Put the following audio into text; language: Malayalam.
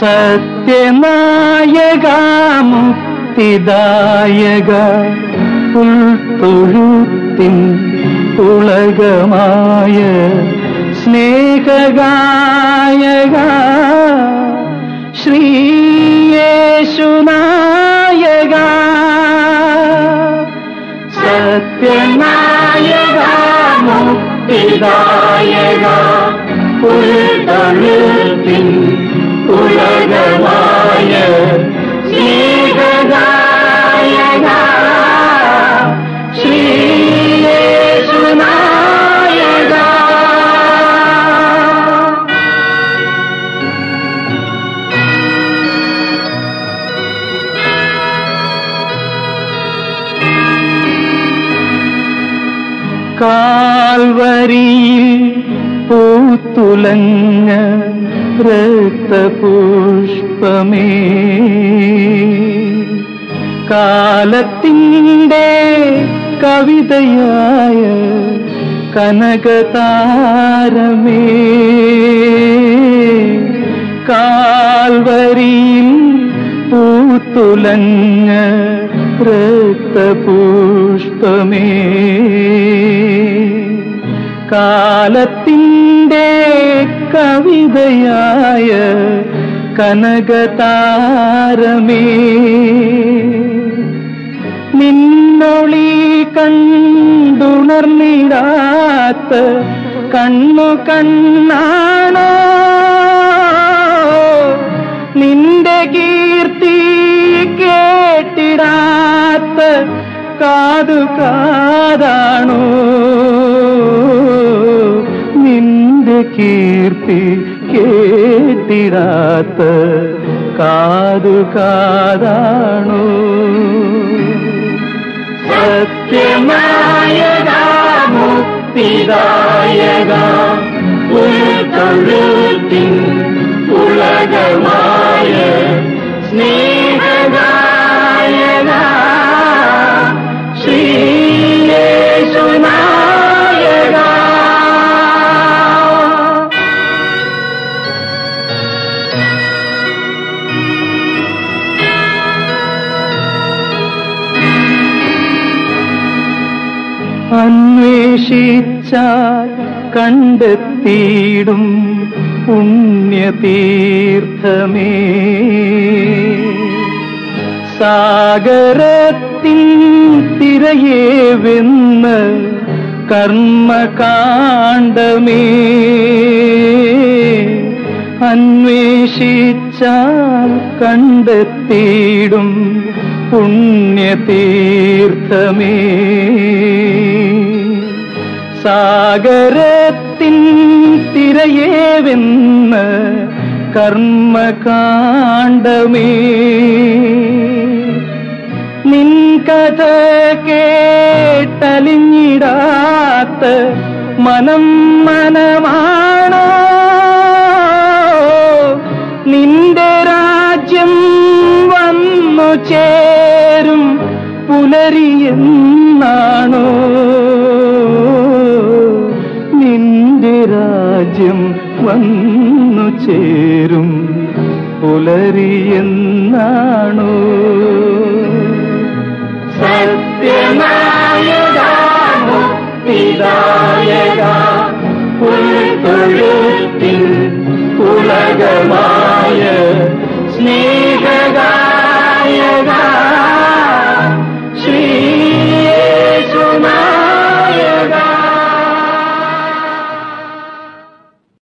സത്യനായക മുക്തിദായക ഉൾത്തൊഴുത്തിൻ ഉളകമായ സ്നേഹഗായക ശ്രീയേശുനായക സത്യനായക മുക്തിദായക ഉൾത്തൊഴുത്തിൻ ഉലകമായ സ്നേഹഗായക ശ്രീയേശുനായക കാൽവരിയിൽ പൂത്തുലഞ്ഞ രക്തപുഷ്പമേ കാലത്തിൻ്റെ കവിതയായ കനകതാരമേ കാൽവരിയിൽ പൂത്തുലഞ്ഞ രക്തപുഷ്പമേ കാലത്തിൻ്റെ കവിതയായ കനകതാരമേ നിന്നൊളി കണ്ടുണർന്നിടാത്ത കണ്ണു കണ്ണാണോ നിന്റെ കീർത്തി കേട്ടിടാത്ത കാതു കാതാണോ നിന്റെ കീർത്തി കേട്ടിടാത്ത കാതു കാതാണോ സത്യനായക മുക്തിദായക ഉൾക്കൊഴുത്തിൻ ഉലകമായ സ്നേഹദായക ശ്രീയേശുനായക അന്വേഷിച്ചാൽ കണ്ടെത്തിയിടും പുണ്യതീർത്ഥമേ സാഗരത്തിൻ തിരയെ വെന്ന് കർമ്മകാണ്ഡമേ അന്വേഷിച്ചാൽ കണ്ടെത്തിയിടും പുണ്യതീർത്ഥമേ സാഗരത്തിൻ തിരയെ വെന്ന് കർമ്മകാണ്ഡമേ നിൻ കഥ കേട്ടലിഞ്ഞിടാത്ത മനം മനമാണോ നിന്റെ രാജ്യം വന്നു ചേരും പുലരിയെന്നാണോ നിന്റെ രാജ്യം വന്നു ചേരും പുലരിയെന്നാണോ സത്യനായക മുക്തിദായക ഉൾക്കൊഴുത്തിൻ ഉലകമായ സ്നേഹ